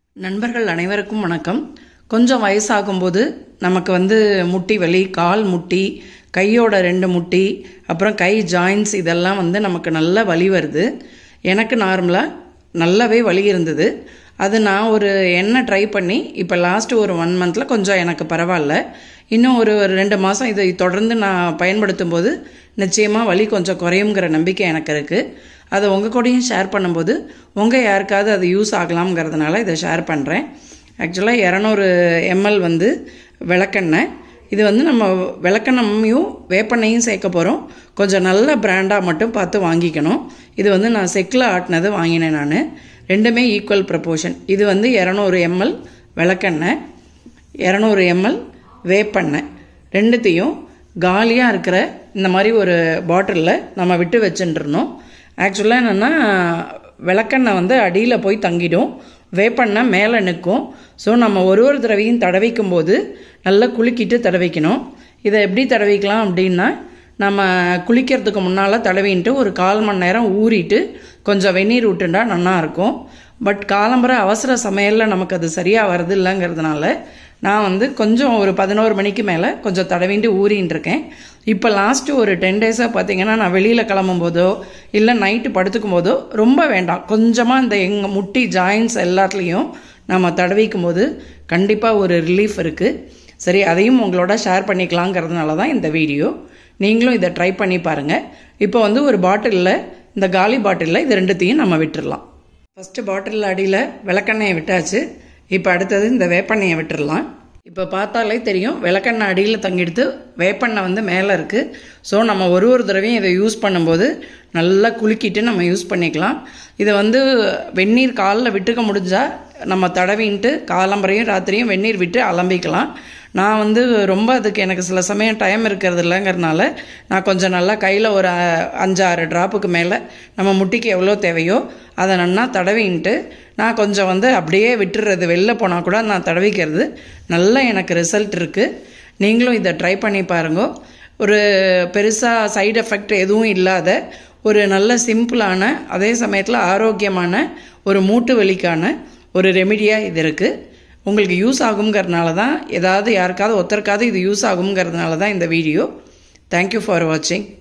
நண்பர்கள் அனைவருக்கும் வணக்கம் கொஞ்சம் வயசாகும்போது நமக்கு வந்து முட்டி வலி கால் முட்டி கையோட ரெண்டு முட்டி அப்புறம் கை ஜாயின்ஸ் இதெல்லாம் வந்து நமக்கு நல்ல வலி வருது எனக்கு நார்மலாக நல்லாவே வலி இருந்தது அது நான் ஒரு எண்ணெய் ட்ரை பண்ணி இப்போ லாஸ்ட் ஒரு ஒன் மந்தில் கொஞ்சம் எனக்கு பரவாயில்ல இன்னும் ஒரு ஒரு ரெண்டு மாதம் இதை தொடர்ந்து நான் பயன்படுத்தும் போது நிச்சயமாக வலி கொஞ்சம் குறையுங்கிற நம்பிக்கை எனக்கு இருக்குது அதை உங்கள் கூடயும் ஷேர் பண்ணும்போது உங்கள் யாருக்காவது அது யூஸ் ஆகலாம்ங்கிறதுனால இதை ஷேர் பண்ணுறேன் ஆக்சுவலாக இரநூறு எம்எல் வந்து விளக்கெண்ணெய் இது வந்து நம்ம விளக்கெண்ணையும் வேப்பெண்ணையும் சேர்க்க போகிறோம் கொஞ்சம் நல்ல பிராண்டாக மட்டும் பார்த்து வாங்கிக்கணும் இது வந்து நான் செக்கில் ஆட்டினது வாங்கினேன் நான் ரெண்டுமே ஈக்குவல் ப்ரப்போர்ஷன் இது வந்து இரநூறு எம்எல் விளக்கெண்ணெய் இரநூறு எம்எல் வேப்பெண்ணெய் ரெண்டுத்தையும் காலியாக இருக்கிற இந்த மாதிரி ஒரு பாட்டிலில் நம்ம விட்டு வச்சுட்டுருந்தோம் ஆக்சுவலாக என்னென்னா விளக்கெண்ணெய் வந்து அடியில் போய் தங்கிடும் வேப்பெண்ணெய் மேலே நிற்கும் ஸோ நம்ம ஒரு ஒரு தடவையும் தடவிக்கும் போது நல்லா குலுக்கிட்டு தடவிக்கணும் இதை எப்படி தடவிக்கலாம் அப்படின்னா நம்ம குளிக்கிறதுக்கு முன்னால் தடவின்ட்டு ஒரு கால் மணி நேரம் ஊறிட்டு கொஞ்சம் வெந்நீர் விட்டுண்டா நல்லா இருக்கும் பட் காலம்பர அவசர சமையலில் நமக்கு அது சரியாக வருது இல்லைங்கிறதுனால நான் வந்து கொஞ்சம் ஒரு பதினோரு மணிக்கு மேலே கொஞ்சம் தடவிண்டு ஊறின்னு இருக்கேன் இப்போ லாஸ்ட்டு ஒரு டென் டேஸாக பார்த்தீங்கன்னா நான் வெளியில் கிளம்பும் போதோ இல்லை நைட்டு படுத்துக்கும் போதோ ரொம்ப வேண்டாம் கொஞ்சமாக இந்த எங்கள் முட்டி ஜாயின்ஸ் எல்லாத்துலேயும் நம்ம தடவிக்கும் போது கண்டிப்பாக ஒரு ரிலீஃப் இருக்குது சரி அதையும் உங்களோட ஷேர் பண்ணிக்கலாங்கிறதுனால தான் இந்த வீடியோ நீங்களும் இதை ட்ரை பண்ணி பாருங்கள் இப்போ வந்து ஒரு பாட்டிலில் இந்த காலி பாட்டிலில் இது ரெண்டுத்தையும் நம்ம விட்டுடலாம் ஃபஸ்ட்டு பாட்டிலில் அடியில் விளக்கெண்ணெயை விட்டாச்சு இப்போ அடுத்தது இந்த வேப்பெண்ணெயை விட்டுடலாம் இப்போ பார்த்தாலே தெரியும் விளக்கெண்ணெய் அடியில் தங்கிடுத்து வேப்பெண்ணெய் வந்து மேலே இருக்குது ஸோ நம்ம ஒரு ஒரு தடவையும் இதை யூஸ் பண்ணும்போது நல்லா குலுக்கிட்டு நம்ம யூஸ் பண்ணிக்கலாம் இதை வந்து வெந்நீர் காலில் விட்டுக்க முடிஞ்சால் நம்ம தடவின்ட்டு காலம்பரையும் ராத்திரியும் வெந்நீர் விட்டு அலம்பிக்கலாம் நான் வந்து ரொம்ப அதுக்கு எனக்கு சில சமயம் டைம் இருக்கிறது இல்லைங்கிறதுனால நான் கொஞ்சம் நல்லா கையில் ஒரு அஞ்சாறு ட்ராப்புக்கு மேலே நம்ம முட்டிக்கு எவ்வளோ தேவையோ அதை நன்னா தடவின்ட்டு நான் கொஞ்சம் வந்து அப்படியே விட்டுறது வெளில போனால் கூட நான் தடவிக்கிறது நல்ல எனக்கு ரிசல்ட் இருக்குது நீங்களும் இதை ட்ரை பண்ணி பாருங்க ஒரு பெருசாக சைடு எஃபெக்ட் எதுவும் இல்லாத ஒரு நல்ல சிம்பிளான அதே சமயத்தில் ஆரோக்கியமான ஒரு மூட்டு வலிக்கான ஒரு ரெமிடியாக இது இருக்குது உங்களுக்கு யூஸ் ஆகுங்கிறதுனால தான் ஏதாவது யாருக்காவது ஒருத்தருக்காவது இது யூஸ் ஆகுங்கிறதுனால தான் இந்த வீடியோ தேங்க்யூ ஃபார் வாட்சிங்